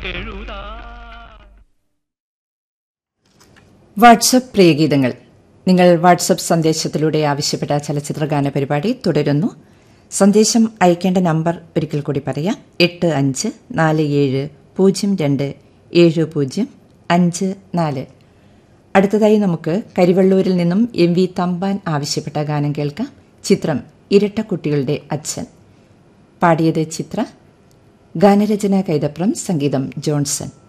WhatsApp പ്രിയഗീതങ്ങൾ നിങ്ങൾ WhatsApp സന്ദേശത്തിലൂടെ ആവശ്യപ്പെട്ട ചലച്ചിത്രഗാന പരിപാടി തുടരുന്നു സന്ദേശം അയക്കേണ്ട നമ്പർ ഒരിക്കൽ കൂടി പറയാം എട്ട് അഞ്ച് നാല് ഏഴ് പൂജ്യം രണ്ട് ഏഴ് പൂജ്യം അഞ്ച് നാല് അടുത്തതായി നമുക്ക് കരിവള്ളൂരിൽ നിന്നും എം വി തമ്പാൻ ആവശ്യപ്പെട്ട ഗാനം കേൾക്കാം ചിത്രം ഇരട്ടക്കുട്ടികളുടെ അച്ഛൻ പാടിയത് ചിത്ര ഗാനരചന കൈതപ്രം സംഗീതം ജോൺസൺ